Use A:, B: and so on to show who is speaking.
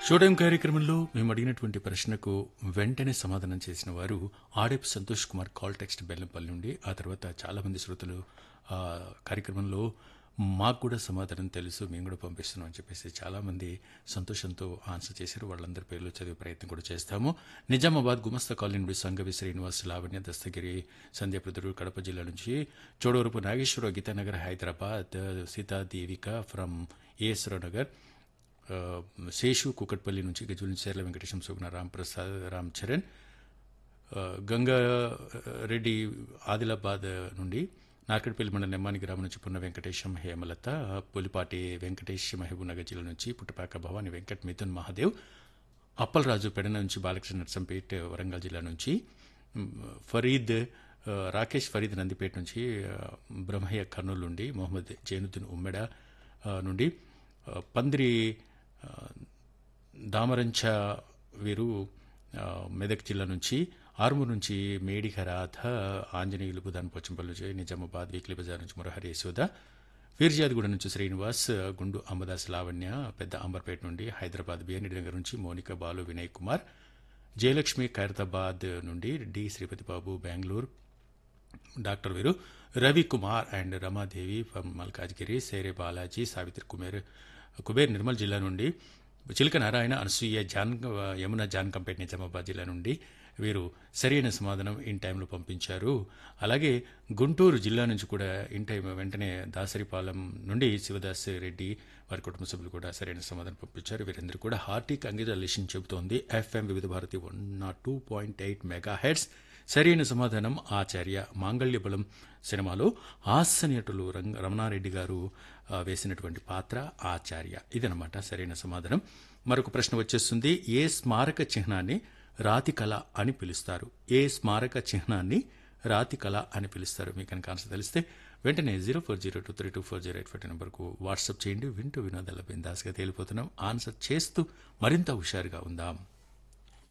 A: showtime కార్యక్రమంలో మేము అడిగినటువంటి ప్రశ్నకు వెంటనే సమాధానం చేసిన వారు ఆడేపు సంతోష్ కుమార్ కాల్ టెక్స్ట్ బెల్లంపల్లి నుండి ఆ తర్వాత చాలా మంది శ్రోతలు ఆ కార్యక్రమంలో మాకు కూడా సమాధానం తెలుసు మేము కూడా పంపిస్తున్నాం అని చెప్పేసి చాలా మంది సంతోషంతో ఆన్సర్ చేశారు వాళ్ళందరి పేర్లు చదివే ప్రయత్నం కూడా చేస్తాము నిజామాబాద్ గుమస్తా కాలనీ నుండి సంగవి శ్రీనివాస్ లావణ్య దస్తగిరి సంధ్యాప్రదుడు కడప జిల్లా నుంచి చోడవరపు నాగేశ్వరరావు గీతానగర్ హైదరాబాద్ సీతాదేవిక ఫ్రమ్ ఏఎస్రావు నగర్ ఆ, శేషు కుకట్పల్లి నుంచి గజుల నుంచి చేర్ల వెంకటేశం సుగుణ రామ్ ప్రసాద్ రామ్ చరణ్ ఆ, గంగా రెడ్డి ఆదిలాబాద్ నుండి నార్కడ్పల్లి మండలం నెమ్మాని గ్రామం నుంచి పున్న వెంకటేశం హేమలత పులిపాటి వెంకటేష్ మహబూబ్నగర్ జిల్లా నుంచి పుట్టపాక భవాని వెంకట్ మిథున్ మహాదేవ్ అప్పలరాజు పెడన నుంచి బాలకృష్ణ నర్సంపేట్ వరంగల్ జిల్లా నుంచి మ్, ఫరీద్ ఆ, రాకేష్ ఫరీద్ నందిపేట నుంచి ఆ, బ్రహ్మయ్య కర్నూలు నుండి మొహమ్మద్ జైనుద్దీన్ ఉమ్మెడ ఆ, నుండి ఆ, పందిరి ఆ, దామరంచ వీరు ఆ, మెదక్ జిల్లా నుంచి ఆర్మూర్ నుంచి మేడికరాధ ఆంజనేయులు బుధాన్ పోచంపల్లి నుంచి నిజామాబాద్ వీక్లీ బజార్ నుంచి మురహరి యశోద వీర్జాదిగూడ నుంచి శ్రీనివాస్ గుండు అంబదాస్ లావణ్య పెద్ద అంబర్పేట నుండి హైదరాబాద్ బిఎన్డి నగర్ నుంచి మోనిక బాలు వినయ్ కుమార్ జయలక్ష్మి ఖైరతాబాద్ నుండి డి శ్రీపతి బాబు బెంగళూరు డాక్టర్ వీరు రవి కుమార్ అండ్ రమాదేవి ఫ్రమ్ మల్కాజ్గిరి సేరే బాలాజీ సావిత్రి కుమేర్ కుబేర్ నిర్మల్ జిల్లా నుండి చిలక నారాయణ అనసూయ జాన్ యమున జాన్ కంపేట్ నిజామాబాద్ జిల్లా నుండి వీరు సరైన సమాధానం ఇన్ టైంలో పంపించారు అలాగే గుంటూరు జిల్లా నుంచి కూడా ఇన్ టైం వెంటనే దాసరిపాలెం నుండి శివదాస్ రెడ్డి వారి కుటుంబ సభ్యులు కూడా సరైన సమాధానం పంపించారు వీరందరూ కూడా హార్టీ కంగ్రాచులేషన్ చెబుతోంది FM Vividh Bharati one nought two point eight megahertz సరైన సమాధానం ఆచార్య మాంగళ్య బలం సినిమాలో హాస్యనటులు రంగ రమణారెడ్డి గారు ఆ, వేసినటువంటి పాత్ర ఆచార్య ఇదనమాట సరైన సమాధానం మరొక ప్రశ్న వచ్చేస్తుంది ఏ స్మారక చిహ్నాన్ని రాతి కళ అని పిలుస్తారు ఏ స్మారక చిహ్నాన్ని రాతి కళ అని పిలుస్తారు మీకు కనుక ఆన్సర్ తెలిస్తే వెంటనే zero four zero two three two four zero eight five నెంబర్కు వాట్సాప్ చేయండి వింటూ వినోదాల బిందాస్గా తేలిపోతున్నాం ఆన్సర్ చేస్తూ మరింత హుషారుగా ఉందాం